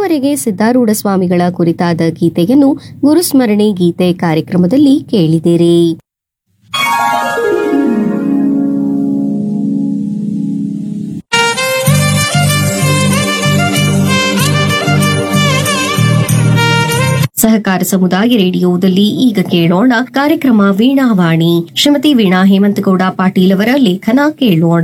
ಇದುವರೆಗೆ ಸಿದ್ದಾರೂಢ ಸ್ವಾಮಿಗಳ ಕುರಿತಾದ ಗೀತೆಯನ್ನು ಗುರುಸ್ಮರಣೆ ಗೀತೆ ಕಾರ್ಯಕ್ರಮದಲ್ಲಿ ಕೇಳಿದಿರಿ ಸಹಕಾರ ಸಮುದಾಯ ರೇಡಿಯೋದಲ್ಲಿ ಈಗ ಕೇಳೋಣ ಕಾರ್ಯಕ್ರಮ ವೀಣಾವಾಣಿ ಶ್ರೀಮತಿ ವೀಣಾ ಹೇಮಂತಗೌಡ ಪಾಟೀಲ್ ಅವರ ಲೇಖನ ಕೇಳೋಣ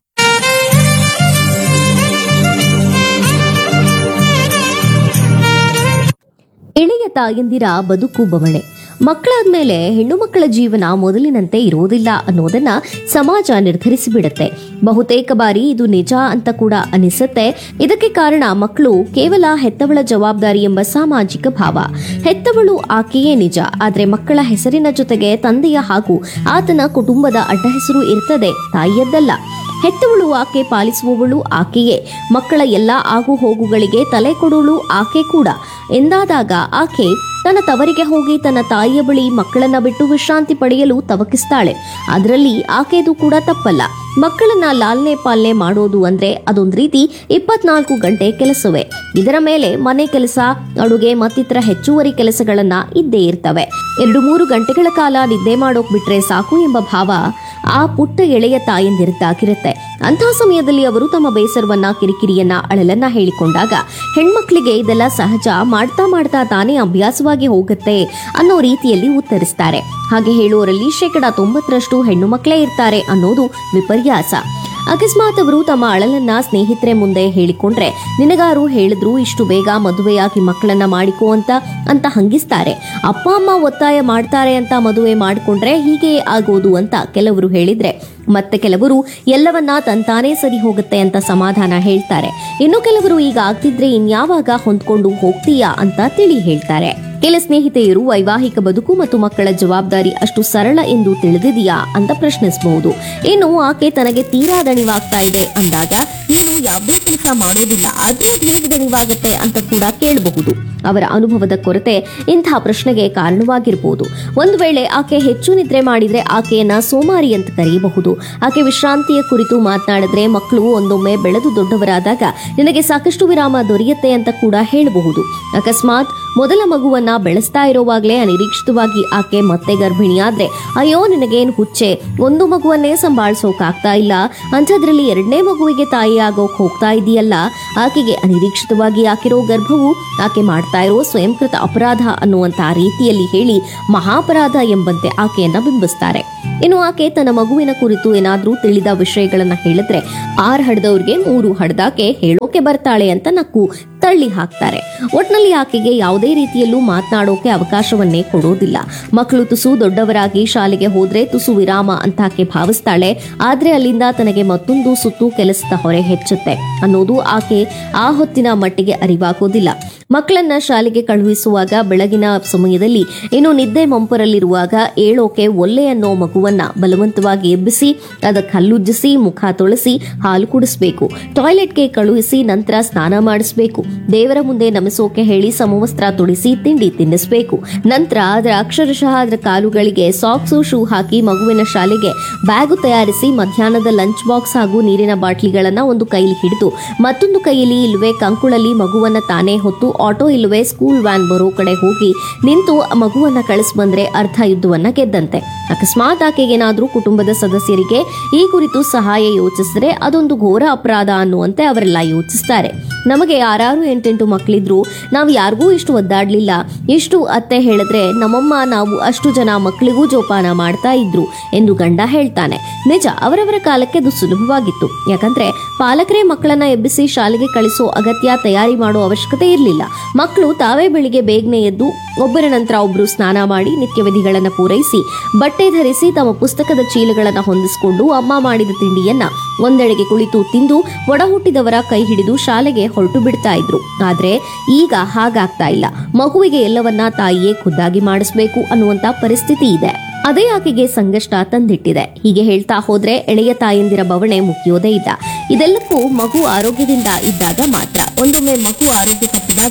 ಎಳೆಯ ತಾಯಂದಿರ ಬದುಕು ಬವಣೆ ಮಕ್ಕಳಾದ್ಮೇಲೆ ಹೆಣ್ಣು ಮಕ್ಕಳ ಜೀವನ ಮೊದಲಿನಂತೆ ಇರೋದಿಲ್ಲ ಅನ್ನೋದನ್ನ ಸಮಾಜ ನಿರ್ಧರಿಸಿ ಬಿಡುತ್ತೆ ಬಹುತೇಕ ಬಾರಿ ಇದು ನಿಜ ಅಂತ ಕೂಡ ಅನಿಸುತ್ತೆ ಇದಕ್ಕೆ ಕಾರಣ ಮಕ್ಕಳು ಕೇವಲ ಹೆತ್ತವಳ ಜವಾಬ್ದಾರಿ ಎಂಬ ಸಾಮಾಜಿಕ ಭಾವ ಹೆತ್ತವಳು ಆಕೆಯೇ ನಿಜ ಆದ್ರೆ ಮಕ್ಕಳ ಹೆಸರಿನ ಜೊತೆಗೆ ತಂದೆಯ ಹಾಗೂ ಆತನ ಕುಟುಂಬದ ಅಡ್ಡ ಹೆಸರು ಇರ್ತದೆ ತಾಯಿಯದ್ದಲ್ಲ ಹೆತ್ತವಳು ಆಕೆ ಪಾಲಿಸುವವಳು ಆಕೆಯೇ ಮಕ್ಕಳ ಎಲ್ಲ ಆಗು ಹೋಗುಗಳಿಗೆ ತಲೆ ಕೊಡುವಳು ಆಕೆ ಕೂಡ ಎಂದಾದಾಗ ಆಕೆ ತನ್ನ ತವರಿಗೆ ಹೋಗಿ ತನ್ನ ತಾಯಿಯ ಬಳಿ ಮಕ್ಕಳನ್ನ ಬಿಟ್ಟು ವಿಶ್ರಾಂತಿ ಪಡೆಯಲು ತವಕಿಸ್ತಾಳೆ ಅದರಲ್ಲಿ ಆಕೆದು ಕೂಡ ತಪ್ಪಲ್ಲ ಮಕ್ಕಳನ್ನ ಲಾಲನೆ ಪಾಲನೆ ಮಾಡೋದು ಅಂದ್ರೆ ಅದೊಂದ್ ರೀತಿ ಇಪ್ಪತ್ನಾಲ್ಕು ಗಂಟೆ ಕೆಲಸವೇ ಇದರ ಮೇಲೆ ಮನೆ ಕೆಲಸ ಅಡುಗೆ ಮತ್ತಿತರ ಹೆಚ್ಚುವರಿ ಕೆಲಸಗಳನ್ನ ಇದ್ದೇ ಇರ್ತವೆ ಎರಡು ಮೂರು ಗಂಟೆಗಳ ಕಾಲ ನಿದ್ದೆ ಮಾಡೋಕ್ ಬಿಟ್ರೆ ಸಾಕು ಎಂಬ ಭಾವ ಆ ಪುಟ್ಟ ಎಳೆಯ ತಾಯಂದಿರದ್ದಾಗಿರುತ್ತೆ ಅಂತಹ ಸಮಯದಲ್ಲಿ ಅವರು ತಮ್ಮ ಬೇಸರವನ್ನ ಕಿರಿಕಿರಿಯನ್ನ ಅಳಲನ್ನ ಹೇಳಿಕೊಂಡಾಗ ಹೆಣ್ಮಕ್ಳಿಗೆ ಇದೆಲ್ಲ ಸಹಜ ಮಾಡ್ತಾ ಮಾಡ್ತಾ ತಾನೇ ಅಭ್ಯಾಸವಾಗಿ ಹೋಗುತ್ತೆ ಅನ್ನೋ ರೀತಿಯಲ್ಲಿ ಉತ್ತರಿಸ್ತಾರೆ ಹಾಗೆ ಹೇಳುವವರಲ್ಲಿ ಶೇಕಡ ತೊಂಬತ್ತರಷ್ಟು ಹೆಣ್ಣು ಮಕ್ಕಳೇ ಇರ್ತಾರೆ ಅನ್ನೋದು ವಿಪರ್ಯಾಸ ಅಕಸ್ಮಾತ್ ಅವರು ತಮ್ಮ ಅಳಲನ್ನ ಸ್ನೇಹಿತರೆ ಮುಂದೆ ಹೇಳಿಕೊಂಡ್ರೆ ನಿನಗಾರು ಹೇಳಿದ್ರು ಇಷ್ಟು ಬೇಗ ಮದುವೆಯಾಗಿ ಮಕ್ಕಳನ್ನ ಮಾಡಿಕೋ ಅಂತ ಅಂತ ಹಂಗಿಸ್ತಾರೆ ಅಪ್ಪ ಅಮ್ಮ ಒತ್ತಾಯ ಮಾಡ್ತಾರೆ ಅಂತ ಮದುವೆ ಮಾಡಿಕೊಂಡ್ರೆ ಹೀಗೆ ಆಗೋದು ಅಂತ ಕೆಲವರು ಹೇಳಿದ್ರೆ ಮತ್ತೆ ಕೆಲವರು ಎಲ್ಲವನ್ನ ತಂತಾನೇ ಸರಿ ಹೋಗುತ್ತೆ ಅಂತ ಸಮಾಧಾನ ಹೇಳ್ತಾರೆ ಇನ್ನು ಕೆಲವರು ಈಗ ಆಗ್ತಿದ್ರೆ ಇನ್ಯಾವಾಗ ಹೊಂದ್ಕೊಂಡು ಹೋಗ್ತೀಯಾ ಅಂತ ತಿಳಿ ಹೇಳ್ತಾರೆ ಕೆಲ ಸ್ನೇಹಿತೆಯರು ವೈವಾಹಿಕ ಬದುಕು ಮತ್ತು ಮಕ್ಕಳ ಜವಾಬ್ದಾರಿ ಅಷ್ಟು ಸರಳ ಎಂದು ತಿಳಿದಿದೆಯಾ ಅಂತ ಪ್ರಶ್ನಿಸಬಹುದು ಇನ್ನು ಆಕೆ ತನಗೆ ತೀರಾ ದಣಿವಾಗ್ತಾ ಇದೆ ಅಂದಾಗ ನೀನು ಯಾವುದೇ ಕೆಲಸ ಮಾಡೋದಿಲ್ಲ ಆದ್ರೆ ಅದು ಹೇಗೆ ದಣಿವಾಗುತ್ತೆ ಅಂತ ಕೂಡ ಕೇಳಬಹುದು ಅವರ ಅನುಭವದ ಕೊರತೆ ಇಂತಹ ಪ್ರಶ್ನೆಗೆ ಕಾರಣವಾಗಿರಬಹುದು ಒಂದು ವೇಳೆ ಆಕೆ ಹೆಚ್ಚು ನಿದ್ರೆ ಮಾಡಿದ್ರೆ ಆಕೆಯನ್ನ ಸೋಮಾರಿ ಅಂತ ಕರೆಯಬಹುದು ಆಕೆ ವಿಶ್ರಾಂತಿಯ ಕುರಿತು ಮಾತನಾಡಿದ್ರೆ ಮಕ್ಕಳು ಒಂದೊಮ್ಮೆ ಬೆಳೆದು ದೊಡ್ಡವರಾದಾಗ ನಿನಗೆ ಸಾಕಷ್ಟು ವಿರಾಮ ದೊರೆಯುತ್ತೆ ಅಂತ ಕೂಡ ಹೇಳಬಹುದು ಅಕಸ್ಮಾತ್ ಮೊದಲ ಮಗುವನ್ನ ಬೆಳೆಸ್ತಾ ಇರುವಾಗಲೇ ಅನಿರೀಕ್ಷಿತವಾಗಿ ಆಕೆ ಮತ್ತೆ ಗರ್ಭಿಣಿಯಾದ್ರೆ ಅಯ್ಯೋ ನಿನಗೇನು ಹುಚ್ಚೆ ಒಂದು ಮಗುವನ್ನೇ ಸಂಭಾಳಿಸೋಕಾಗ್ತಾ ಇಲ್ಲ ಅಂಥದ್ರಲ್ಲಿ ಎರಡನೇ ಮಗುವಿಗೆ ತಾಯಿ ಆಗೋಕ್ ಹೋಗ್ತಾ ಇದೆಯಲ್ಲ ಆಕೆಗೆ ಅನಿರೀಕ್ಷಿತವಾಗಿ ಆಕಿರೋ ಗರ್ಭವು ಆಕೆ ಮಾಡ್ತಾ ಇರೋ ಸ್ವಯಂಕೃತ ಅಪರಾಧ ಅನ್ನುವಂತ ರೀತಿಯಲ್ಲಿ ಹೇಳಿ ಮಹಾಪರಾಧ ಎಂಬಂತೆ ಆಕೆಯನ್ನ ಬಿಂಬಿಸ್ತಾರೆ ಇನ್ನು ಆಕೆ ತನ್ನ ಮಗುವಿನ ಕುರಿತು ಏನಾದ್ರೂ ತಿಳಿದ ವಿಷಯಗಳನ್ನ ಹೇಳಿದ್ರೆ ಆರ್ ಹಡ್ದವ್ರಿಗೆ ಮೂರು ಹಡ್ದಾಕೆ ಹೇಳೋಕೆ ಬರ್ತಾಳೆ ಅಂತ ನಕ್ಕು ತಳ್ಳಿ ಹಾಕ್ತಾರೆ ಒಟ್ನಲ್ಲಿ ಆಕೆಗೆ ಯಾವುದೇ ರೀತಿಯಲ್ಲೂ ಮಾತನಾಡೋಕೆ ಅವಕಾಶವನ್ನೇ ಕೊಡೋದಿಲ್ಲ ಮಕ್ಕಳು ತುಸು ದೊಡ್ಡವರಾಗಿ ಶಾಲೆಗೆ ಹೋದ್ರೆ ತುಸು ವಿರಾಮ ಅಂತ ಆಕೆ ಭಾವಿಸ್ತಾಳೆ ಆದ್ರೆ ಅಲ್ಲಿಂದ ತನಗೆ ಮತ್ತೊಂದು ಸುತ್ತು ಕೆಲಸದ ಹೊರೆ ಹೆಚ್ಚುತ್ತೆ ಅನ್ನೋದು ಆಕೆ ಆ ಹೊತ್ತಿನ ಮಟ್ಟಿಗೆ ಅರಿವಾಗೋದಿಲ್ಲ ಮಕ್ಕಳನ್ನ ಶಾಲೆಗೆ ಕಳುಹಿಸುವಾಗ ಬೆಳಗಿನ ಸಮಯದಲ್ಲಿ ಇನ್ನು ನಿದ್ದೆ ಮಂಪರಲ್ಲಿರುವಾಗ ಏಳೋಕೆ ಒಲ್ಲೆ ಅನ್ನೋ ಮಗುವನ್ನ ಬಲವಂತವಾಗಿ ಎಬ್ಬಿಸಿ ಅದಕ್ಕೆ ಹಲ್ಲುಜ್ಜಿಸಿ ಮುಖ ತೊಳಸಿ ಹಾಲು ಕುಡಿಸ್ಬೇಕು ಟಾಯ್ಲೆಟ್ಗೆ ಕಳುಹಿಸಿ ನಂತರ ಸ್ನಾನ ಮಾಡಿಸ್ಬೇಕು ದೇವರ ಮುಂದೆ ನಮಿಸೋಕೆ ಹೇಳಿ ಸಮವಸ್ತ್ರ ತೊಡಿಸಿ ತಿಂಡಿ ತಿನ್ನಿಸ್ಬೇಕು ನಂತರ ಅದರ ಅಕ್ಷರಶಃ ಅದರ ಕಾಲುಗಳಿಗೆ ಸಾಕ್ಸು ಶೂ ಹಾಕಿ ಮಗುವಿನ ಶಾಲೆಗೆ ಬ್ಯಾಗು ತಯಾರಿಸಿ ಮಧ್ಯಾಹ್ನದ ಲಂಚ್ ಬಾಕ್ಸ್ ಹಾಗೂ ನೀರಿನ ಬಾಟ್ಲಿಗಳನ್ನ ಒಂದು ಕೈಲಿ ಹಿಡಿದು ಮತ್ತೊಂದು ಕೈಯಲ್ಲಿ ಇಲ್ಲವೇ ಕಂಕುಳಲ್ಲಿ ಮಗುವನ್ನ ತಾನೇ ಹೊತ್ತು ಆಟೋ ಇಲ್ಲವೇ ಸ್ಕೂಲ್ ವ್ಯಾನ್ ಬರೋ ಕಡೆ ಹೋಗಿ ನಿಂತು ಆ ಮಗುವನ್ನ ಕಳಿಸ್ ಬಂದ್ರೆ ಅರ್ಧ ಯುದ್ಧವನ್ನ ಗೆದ್ದಂತೆ ಅಕಸ್ಮಾತ್ ಆಕೆಗೇನಾದ್ರೂ ಕುಟುಂಬದ ಸದಸ್ಯರಿಗೆ ಈ ಕುರಿತು ಸಹಾಯ ಯೋಚಿಸಿದ್ರೆ ಅದೊಂದು ಘೋರ ಅಪರಾಧ ಅನ್ನುವಂತೆ ಅವರೆಲ್ಲ ಯೋಚಿಸ್ತಾರೆ ನಮಗೆ ಆರಾರು ಎಂಟೆಂಟು ಮಕ್ಕಳಿದ್ರು ನಾವು ಯಾರಿಗೂ ಇಷ್ಟು ಒದ್ದಾಡ್ಲಿಲ್ಲ ಇಷ್ಟು ಅತ್ತೆ ಹೇಳಿದ್ರೆ ನಮ್ಮಮ್ಮ ನಾವು ಅಷ್ಟು ಜನ ಮಕ್ಕಳಿಗೂ ಜೋಪಾನ ಮಾಡ್ತಾ ಇದ್ರು ಎಂದು ಗಂಡ ಹೇಳ್ತಾನೆ ನಿಜ ಅವರವರ ಕಾಲಕ್ಕೆ ಅದು ಸುಲಭವಾಗಿತ್ತು ಯಾಕಂದ್ರೆ ಪಾಲಕರೇ ಮಕ್ಕಳನ್ನ ಎಬ್ಬಿಸಿ ಶಾಲೆಗೆ ಕಳಿಸೋ ಅಗತ್ಯ ತಯಾರಿ ಮಾಡೋ ಅವಶ್ಯಕತೆ ಇರಲಿಲ್ಲ ಮಕ್ಕಳು ತಾವೇ ಬೆಳಿಗ್ಗೆ ಬೇಗನೆ ಎದ್ದು ಒಬ್ಬರ ನಂತರ ಒಬ್ಬರು ಸ್ನಾನ ಮಾಡಿ ನಿತ್ಯ ವಿಧಿಗಳನ್ನ ಪೂರೈಸಿ ಬಟ್ಟೆ ಧರಿಸಿ ತಮ್ಮ ಪುಸ್ತಕದ ಚೀಲಗಳನ್ನ ಹೊಂದಿಸಿಕೊಂಡು ಅಮ್ಮ ಮಾಡಿದ ತಿಂಡಿಯನ್ನ ಒಂದೆಡೆಗೆ ಕುಳಿತು ತಿಂದು ಒಡ ಹುಟ್ಟಿದವರ ಕೈ ಹಿಡಿದು ಶಾಲೆಗೆ ಹೊರಟು ಬಿಡ್ತಾ ಇದ್ರು ಆದ್ರೆ ಈಗ ಹಾಗಾಗ್ತಾ ಇಲ್ಲ ಮಗುವಿಗೆ ಎಲ್ಲವನ್ನ ತಾಯಿಯೇ ಖುದ್ದಾಗಿ ಮಾಡಿಸ್ಬೇಕು ಅನ್ನುವಂತ ಪರಿಸ್ಥಿತಿ ಇದೆ ಅದೇ ಆಕೆಗೆ ಸಂಕಷ್ಟ ತಂದಿಟ್ಟಿದೆ ಹೀಗೆ ಹೇಳ್ತಾ ಹೋದ್ರೆ ಎಳೆಯ ತಾಯಂದಿರ ಬವಣೆ ಮುಗಿಯೋದೇ ಇಲ್ಲ ಇದೆಲ್ಲಕ್ಕೂ ಮಗು ಆರೋಗ್ಯದಿಂದ ಇದ್ದಾಗ ಮಾತ್ರ ಒಂದೊಮ್ಮೆ ಮಗು ಆರೋಗ್ಯ ತಪ್ಪಿದಾಗ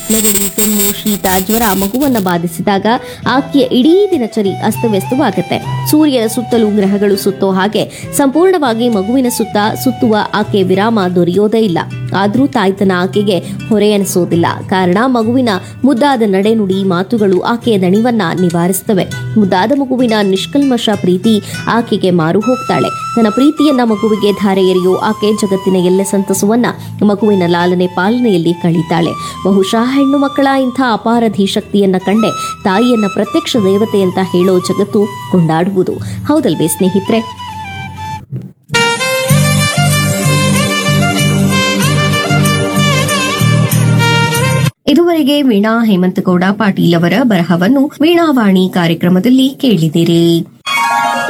ನೆಗಡಿ ಕೆಮ್ಮು ಶೀತ ಜ್ವರ ಮಗುವನ್ನ ಬಾಧಿಸಿದಾಗ ಆಕೆಯ ಇಡೀ ದಿನಚರಿ ಅಸ್ತವ್ಯಸ್ತವಾಗುತ್ತೆ ಸೂರ್ಯನ ಸುತ್ತಲೂ ಗ್ರಹಗಳು ಸುತ್ತೋ ಹಾಗೆ ಸಂಪೂರ್ಣವಾಗಿ ಮಗುವಿನ ಸುತ್ತ ಸುತ್ತುವ ಆಕೆ ವಿರಾಮ ದೊರೆಯೋದೇ ಇಲ್ಲ ಆದರೂ ತಾಯ್ತನ ಆಕೆಗೆ ಹೊರೆ ಅನಿಸೋದಿಲ್ಲ ಕಾರಣ ಮಗುವಿನ ಮುದ್ದಾದ ನಡೆನುಡಿ ಮಾತುಗಳು ಆಕೆಯ ದಣಿವನ್ನ ನಿವಾರಿಸ್ತವೆ ಮುದ್ದಾದ ಮಗುವಿನ ನಿಷ್ಕಲ್ಮಶ ಪ್ರೀತಿ ಆಕೆಗೆ ಮಾರು ಹೋಗ್ತಾಳೆ ತನ್ನ ಪ್ರೀತಿಯನ್ನ ಮಗುವಿಗೆ ಧಾರೆ ಎರೆಯೋ ಆಕೆ ಜಗತ್ತಿನ ಎಲ್ಲ ಸಂತಸವನ್ನ ಮಗುವಿನ ಲಾಲನೆ ಪಾಲನೆಯಲ್ಲಿ ಕಳೀತಾಳೆ ಬಹುಶಃ ಹೆಣ್ಣು ಮಕ್ಕಳ ಇಂಥ ಅಪಾರ ಧೀಶಕ್ತಿಯನ್ನ ಕಂಡೆ ತಾಯಿಯನ್ನ ಪ್ರತ್ಯಕ್ಷ ದೇವತೆ ಅಂತ ಹೇಳೋ ಜಗತ್ತು ಕೊಂಡಾಡುವುದು ಹೌದಲ್ವೇ ಸ್ನೇಹಿತರೆ ಇದುವರೆಗೆ ವೀಣಾ ಹೇಮಂತಗೌಡ ಪಾಟೀಲ್ ಅವರ ಬರಹವನ್ನು ವೀಣಾವಾಣಿ ಕಾರ್ಯಕ್ರಮದಲ್ಲಿ ಕೇಳಿದಿರಿ